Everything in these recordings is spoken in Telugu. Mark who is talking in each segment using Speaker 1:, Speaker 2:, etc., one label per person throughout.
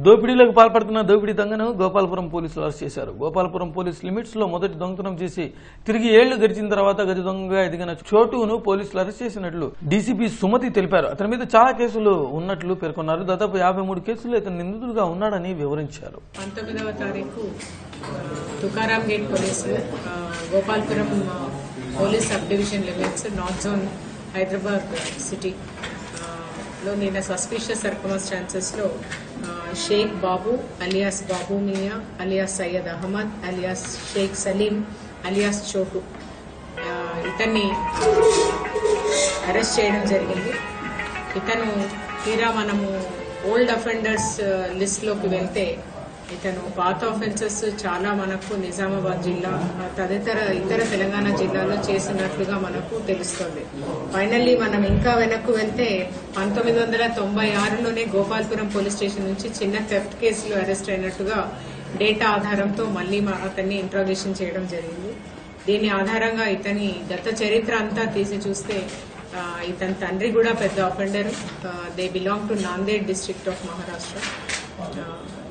Speaker 1: దోపిడీలకు పాల్పడుతున్న దోపిడీ దొంగను గోపాలపురం పోలీసులు అరెస్ట్ చేశారు గోపాలపురం పోలీస్ లిమిట్స్ లో మొదటి దొంగతనం చేసి తిరిగి ఏళ్లు గడిచిన తర్వాత గది దొంగగా ఎదిగిన చోటును పోలీసులు అరెస్ట్ చేసినట్లు డీసీపీ సుమతి తెలిపారు అతని మీద చాలా కేసులు ఉన్నట్లు పేర్కొన్నారు దాదాపు యాభై మూడు కేసులు ఇతను నిందితుడిగా ఉన్నాడని వివరించారు
Speaker 2: పంతొమ్మిదవ తారీఖు ఆ, తుకారాం గేట్ పోలీసు ఆ, గోపాల్పురం ఆ, police sub division limits north zone Hyderabad city ఆ, లో నిన్న సస్పిషియస్ సర్కమస్టాన్సెస్ లో ఆ, Sheikh Babu alias Babu Miya alias Syed Ahmed alias Sheikh Saleem alias Chotu ఆ, ఇతన్ని అరెస్ట్ చేయడం జరిగింది ఇతను తీరా మనము ఓల్డ్ అఫెండర్స్ లిస్ట్ లోకి వెళ్తే ఇతను పాత ఆఫెన్సెస్ చాలా మనకు నిజామాబాద్ జిల్లా ఆ, తదితర ఇతర తెలంగాణ జిల్లాలో చేసినట్లుగా మనకు తెలుస్తోంది ఫైనల్లీ మనం ఇంకా వెనక్కు వెళ్తే పంతొమ్మిది వందల తొంభై ఆరులోనే గోపాల్పురం పోలీస్ స్టేషన్ నుంచి చిన్న థెఫ్ట్ కేసులో అరెస్ట్ అయినట్టుగా డేటా ఆధారంతో మళ్ళీ మా- అతన్ని ఇంట్రాగేషన్ చేయడం జరిగింది దీని ఆధారంగా ఇతని గత చరిత్ర అంతా తీసి చూస్తే ఆ, ఇతని తండ్రి కూడా పెద్ద offender they belong to Nanded district of Maharashtra ఆ,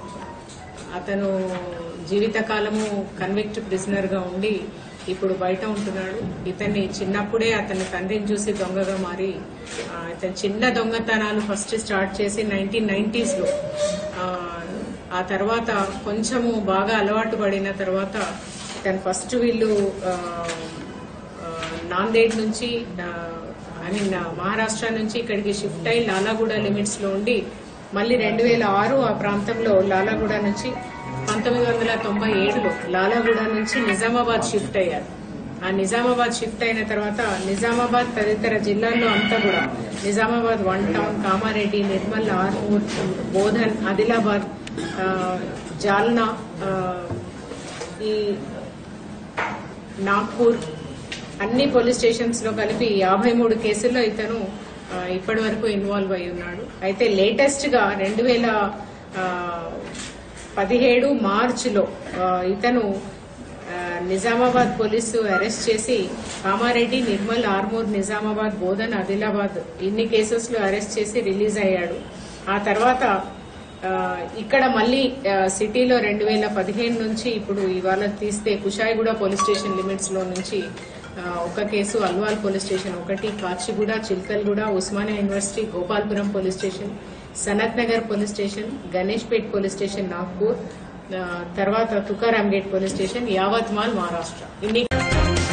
Speaker 2: అతను జీవితకాలము కన్విక్ట్ ప్రిజనర్ గా ఉండి ఇప్పుడు బయట ఉంటున్నాడు ఇతన్ని చిన్నప్పుడే అతని తండ్రిని చూసి దొంగగా మారి ఆ, ఇతను చిన్న దొంగతనాలు ఫస్ట్ స్టార్ట్ చేసి నైన్టీన్ నైన్టీస్ లో ఆ, ఆ తర్వాత కొంచెము బాగా అలవాటు పడిన తర్వాత ఇతను ఫస్ట్ వీళ్ళు ఆ, ఆ, నాందేడ్ నుంచి ఐ మీన్ మహారాష్ట్ర నుంచి ఇక్కడికి షిఫ్ట్ అయి లాలాగూడ లిమిట్స్ లో ఉండి మళ్ళీ రెండు వేల ఆరు ఆ ప్రాంతంలో లాలాగూడ నుంచి పంతొమ్మిది వందల తొంభై ఏడులో లాలాగూడ నుంచి నిజామాబాద్ షిఫ్ట్ అయ్యారు ఆ నిజామాబాద్ షిఫ్ట్ అయిన తర్వాత నిజామాబాద్ తదితర జిల్లాల్లో అంతా కూడా నిజామాబాద్ వన్ టౌన్ కామారెడ్డి నిర్మల్ ఆర్మూర్ బోధన్ ఆదిలాబాద్ ఆ, జాల్నా ఆ, ఈ నాగ్పూర్ అన్ని పోలీస్ స్టేషన్స్ లో కలిపి యాభై మూడు కేసుల్లో ఇతను ఆ, ఇప్పటి వరకు ఇన్వాల్వ్ అయి ఉన్నాడు అయితే లేటెస్ట్ గా రెండు వేల పదిహేడు మార్చిలో ఆ, ఇతను ఆ, నిజామాబాద్ పోలీసు అరెస్ట్ చేసి కామారెడ్డి నిర్మల్ ఆర్మూర్ నిజామాబాద్ బోధన్ ఆదిలాబాద్ ఇన్ని కేసెస్ లో అరెస్ట్ చేసి రిలీజ్ అయ్యాడు ఆ తర్వాత ఆ, ఇక్కడ మళ్ళీ ఆ, సిటీలో రెండు వేల పదిహేను నుంచి ఇప్పుడు ఇవాళ తీస్తే కుషాయిగూడ పోలీస్ స్టేషన్ లిమిట్స్ లో నుంచి ఆ, ఒక కేసు అల్వాల్ పోలీస్ స్టేషన్ ఒకటి Kachiguda Chilkalguda Osmania university Gopalpuram police station Sanath Nagar police station Ganesh Pet police station Nagpur ఆ, తర్వాత Tukaram gate police station Yavatmal Maharashtra ఇన్ని